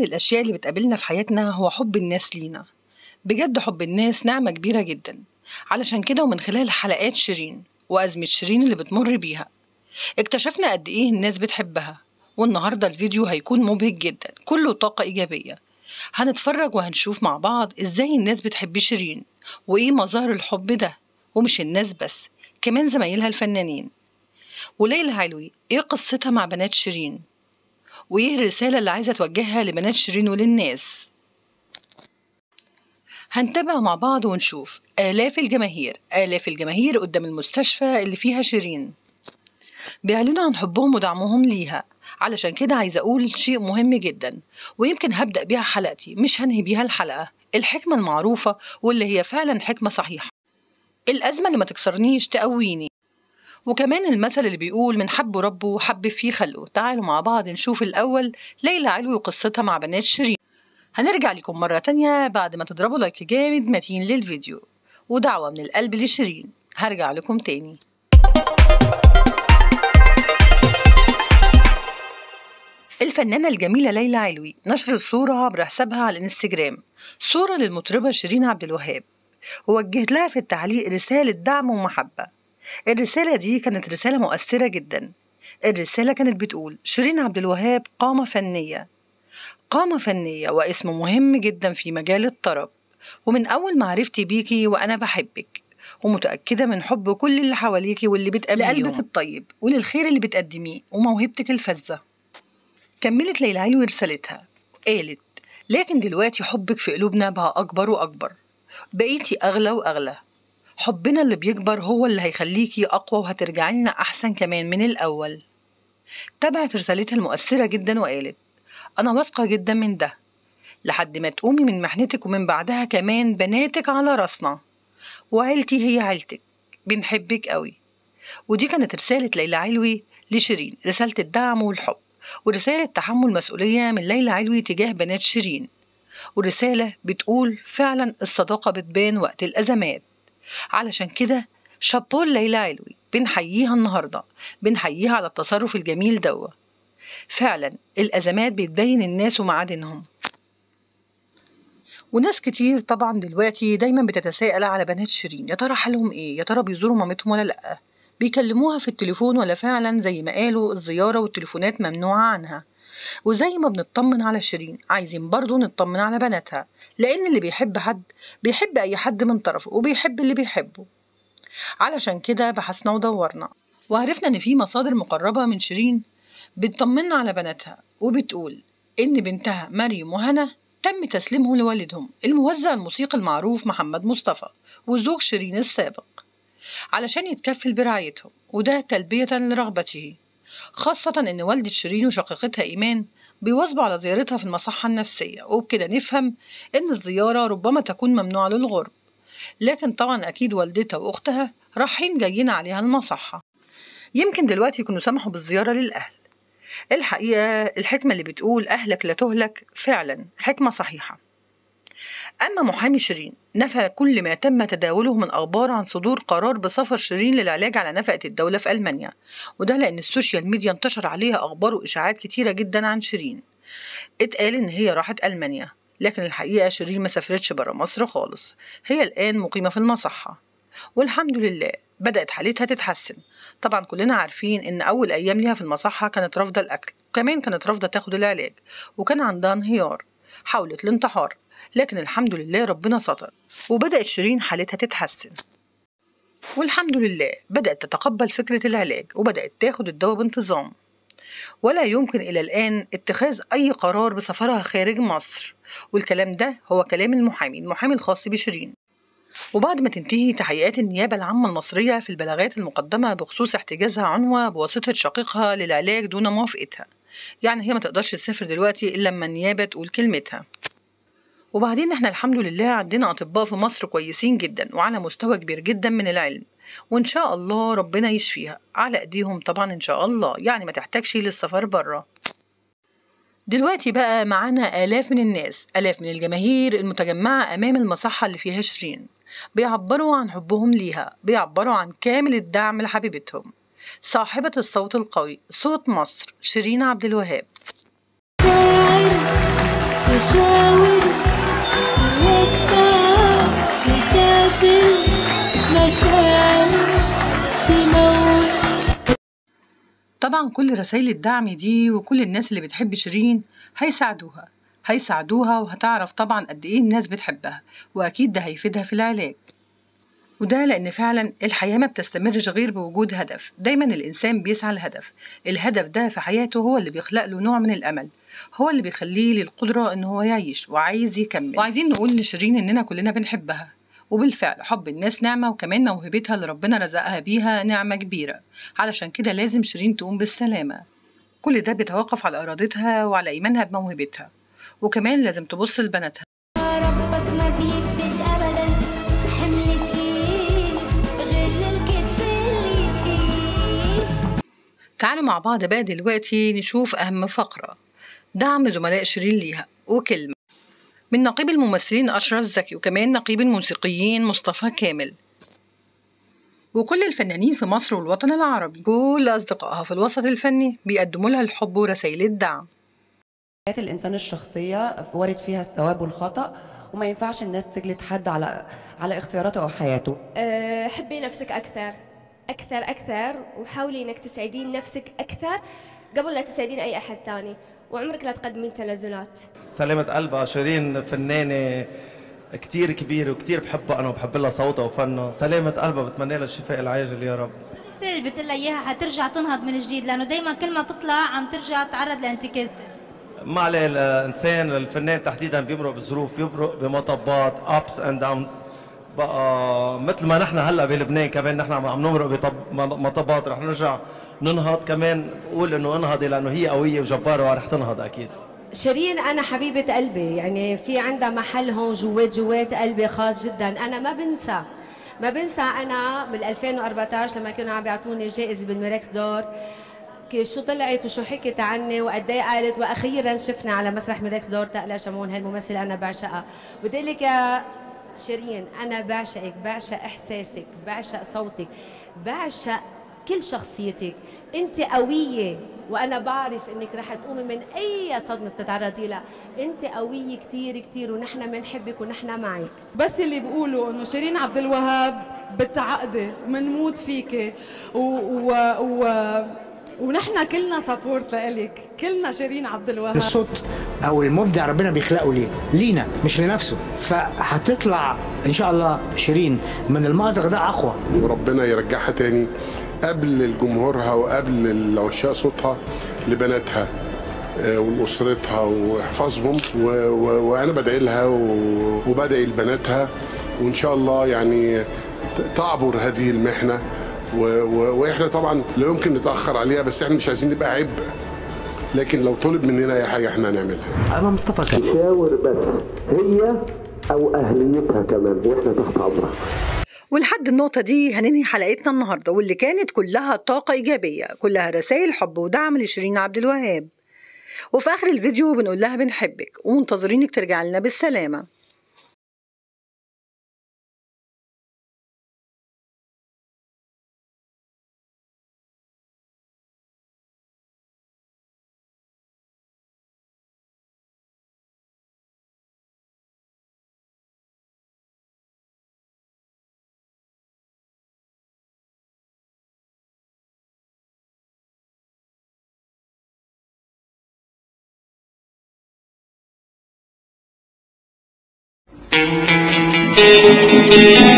الأشياء اللي بتقابلنا في حياتنا هو حب الناس لينا بجد حب الناس نعمة كبيرة جدا علشان كده ومن خلال حلقات شيرين وأزمة شيرين اللي بتمر بيها اكتشفنا قد إيه الناس بتحبها والنهاردة الفيديو هيكون مبهج جدا كله طاقة إيجابية هنتفرج وهنشوف مع بعض إزاي الناس بتحب شيرين وإيه مظاهر الحب ده ومش الناس بس كمان زمايلها الفنانين وليلى علوي إيه قصتها مع بنات شيرين وإيه الرسالة اللي عايزة توجهها لبنات شيرين وللناس هنتابع مع بعض ونشوف آلاف الجماهير آلاف الجماهير قدام المستشفى اللي فيها شيرين بيعلنوا عن حبهم ودعمهم ليها علشان كده عايزة أقول شيء مهم جدا ويمكن هبدأ بيها حلقتي مش هنهي بيها الحلقة الحكمة المعروفة واللي هي فعلا حكمة صحيحة الأزمة اللي ما تكسرنيش تقويني وكمان المثل اللي بيقول من حب ربه حب فيه خلقه تعالوا مع بعض نشوف الأول ليلى علوي وقصتها مع بنات شيرين هنرجع لكم مرة تانية بعد ما تضربوا لايك جامد متين للفيديو ودعوة من القلب لشيرين هرجع لكم تاني الفنانة الجميلة ليلى علوي نشرت صورة عبر حسابها على الانستجرام صورة للمطربة شيرين عبد الوهاب ووجهت لها في التعليق رسالة دعم ومحبة الرسالة دي كانت رسالة مؤثرة جدا الرسالة كانت بتقول شيرين عبد الوهاب قامة فنية قامة فنية واسم مهم جدا في مجال الطرب ومن أول معرفتي بيكي وأنا بحبك ومتأكدة من حب كل اللي حواليكي واللي بتقابليهم لقلبك الطيب وللخير اللي بتقدميه وموهبتك الفذة كملت ليلى علوي رسالتها قالت لكن دلوقتي حبك في قلوبنا بقى أكبر وأكبر بقيتي أغلى وأغلى حبنا اللي بيكبر هو اللي هيخليكي أقوى وهترجعي لنا أحسن كمان من الأول تابعت رسالتها المؤثرة جدا وقالت أنا واثقة جدا من ده لحد ما تقومي من محنتك ومن بعدها كمان بناتك على راسنا وعيلتي هي عيلتك بنحبك قوي ودي كانت رسالة ليلى علوي لشيرين رسالة الدعم والحب ورسالة تحمل مسؤولية من ليلى علوي تجاه بنات شيرين ورسالة بتقول فعلا الصداقة بتبان وقت الأزمات علشان كده شابول ليلى علوي بنحييها النهاردة بنحييها على التصرف الجميل دوا فعلا الأزمات بتبين الناس ومعادنهم وناس كتير طبعا دلوقتي دايما بتتساءل على بنات شيرين يا ترى حالهم ايه يا ترى بيزوروا مامتهم ولا لأ بيكلموها في التليفون ولا فعلا زي ما قالوا الزيارة والتليفونات ممنوعة عنها وزي ما بنطمن على شيرين عايزين برضو نطمن على بناتها لأن اللي بيحب حد بيحب أي حد من طرفه وبيحب اللي بيحبه علشان كده بحثنا ودورنا وعرفنا إن في مصادر مقربة من شيرين بتطمنا على بناتها وبتقول إن بنتها مريم وهنا تم تسليمهم لوالدهم الموزع الموسيقي المعروف محمد مصطفى وزوج شيرين السابق علشان يتكفل برعايتهم وده تلبية لرغبته خاصة إن والدة شيرين وشقيقتها إيمان بيواظبوا على زيارتها في المصحة النفسية وبكده نفهم إن الزيارة ربما تكون ممنوعة للغرب لكن طبعا أكيد والدتها وأختها رايحين جايين عليها المصحة يمكن دلوقتي يكونوا سمحوا بالزيارة للأهل الحقيقة الحكمة اللي بتقول أهلك لا تهلك فعلا حكمة صحيحة أما محامي شيرين نفى كل ما تم تداوله من أخبار عن صدور قرار بسفر شيرين للعلاج على نفقة الدولة في ألمانيا وده لأن السوشيال ميديا انتشر عليها أخبار وإشاعات كتيرة جدا عن شيرين اتقال إن هي راحت ألمانيا لكن الحقيقة شيرين ما سافرتش برا مصر خالص هي الآن مقيمة في المصحة والحمد لله بدأت حالتها تتحسن طبعا كلنا عارفين إن أول أيام ليها في المصحة كانت رافضة الأكل وكمان كانت رافضة تاخد العلاج وكان عندها انهيار حاولت الانتحار لكن الحمد لله ربنا ستر وبدأت شيرين حالتها تتحسن والحمد لله بدأت تتقبل فكرة العلاج وبدأت تاخد الدواء بانتظام ولا يمكن إلى الآن اتخاذ أي قرار بسفرها خارج مصر والكلام ده هو كلام المحامي المحامي الخاص بشيرين وبعد ما تنتهي تحقيقات النيابة العامة المصرية في البلاغات المقدمة بخصوص احتجازها عنوة بواسطة شقيقها للعلاج دون موافقتها يعني هي ما تقدرش تسافر دلوقتي إلا لما النيابة تقول كلمتها وبعدين احنا الحمد لله عندنا أطباء في مصر كويسين جدا وعلى مستوى كبير جدا من العلم وإن شاء الله ربنا يشفيها على إيديهم طبعا إن شاء الله يعني ما تحتاجش للسفر بره دلوقتي بقى معانا آلاف من الناس آلاف من الجماهير المتجمعة أمام المصحة اللي فيها شيرين بيعبروا عن حبهم ليها بيعبروا عن كامل الدعم لحبيبتهم صاحبة الصوت القوي صوت مصر شيرين عبد الوهاب مشاوي يرتاح يسافر مشاعر تموت طبعا كل رسائل الدعم دي وكل الناس اللي بتحب شيرين هيساعدوها هيساعدوها وهتعرف طبعا قد ايه الناس بتحبها واكيد ده هيفيدها في العلاج وده لأن فعلا الحياة ما بتستمرش غير بوجود هدف دايما الإنسان بيسعى لهدف الهدف ده في حياته هو اللي بيخلق له نوع من الأمل هو اللي بيخليه للقدرة إن هو يعيش وعايز يكمل وعايزين نقول لشيرين إننا كلنا بنحبها وبالفعل حب الناس نعمة وكمان موهبتها اللي ربنا رزقها بيها نعمة كبيرة علشان كده لازم شيرين تقوم بالسلامة كل ده بيتوقف على إرادتها وعلى إيمانها بموهبتها وكمان لازم تبص لبناتها ربك ما بيديش ابدا حمل تقيل غير الكتف اللي يشيل تعالوا مع بعض بقى دلوقتي نشوف أهم فقرة دعم زملاء شيرين ليها وكلمة من نقيب الممثلين أشرف زكي وكمان نقيب الموسيقيين مصطفى كامل وكل الفنانين في مصر والوطن العربي كل أصدقائها في الوسط الفني بيقدموا لها الحب ورسائل الدعم حياة الإنسان الشخصية وارد فيها الثواب والخطأ وما ينفعش الناس تجلد حد على على اختياراته أو حياته أه، حبي نفسك أكثر أكثر أكثر وحاولي إنك تسعدين نفسك أكثر قبل لا تسعدين أي أحد ثاني وعمرك لا تقدمين تنازلات سلامة قلبها شيرين فنانة كتير كبيرة وكتير بحبها أنا وبحب لها صوتها وفنها سلامة قلبها بتمنى لها الشفاء العاجل يا رب الرسالة اللي بتقول لها اياها حترجع تنهض من جديد لانه دائما كل ما تطلع عم ترجع تتعرض لانتكاسه ما عليه الإنسان الفنان تحديدا بيمرق بظروف بيمرق بمطبات أبس أند داونز بقى مثل ما نحن هلا بلبنان كمان نحن عم نمرق بمطبات رح نرجع ننهض كمان بقول انه انهضي لانه هي قويه وجباره ورح تنهض اكيد شيرين انا حبيبه قلبي يعني في عندها محل هون جوات جوات قلبي خاص جدا انا ما بنسى ما بنسى انا بال 2014 لما كانوا عم بيعطوني جائزه بالميركس دور كي- شو طلعت وشو حكت عني وقد ايه قالت واخيرا شفنا على مسرح ميركس دور تقلا شمون هالممثله انا بعشقها بدي أقول لك يا شيرين انا بعشقك بعشق احساسك بعشق صوتك بعشق كل شخصيتك انت قويه وانا بعرف انك رح تقومي من اي صدمه بتتعرضي لها انت قويه كتير كتير ونحن بنحبك ونحن معك بس اللي بيقولوا انه شيرين عبد الوهاب بتعقدي منموت فيكي و, و, و ونحن كلنا سبورت لإلك كلنا شيرين عبد الوهاب الصوت او المبدع ربنا بيخلقه ليه لينا مش لنفسه فهتطلع ان شاء الله شيرين من المأزق ده اقوى وربنا يرجعها تاني قبل جمهورها وقبل العشاق صوتها لبناتها آه، ولأسرتها ويحفظهم و- و- وأنا بدعي لها و- وبدعي لبناتها وإن شاء الله يعني ت- تعبر هذه المحنة و- و- وإحنا طبعا لا يمكن نتأخر عليها بس إحنا مش عايزين نبقى عبء لكن لو طلب مننا أي حاجة إحنا هنعملها انا مصطفى كامل شاور بس هي او اهليتها كمان واحنا تحت امرها ولحد النقطة دي هننهي حلقتنا النهاردة واللي كانت كلها طاقة إيجابية كلها رسائل حب ودعم لشيرين عبد الوهاب وفي آخر الفيديو بنقول لها بنحبك ومنتظرينك ترجع لنا بالسلامة Thank you.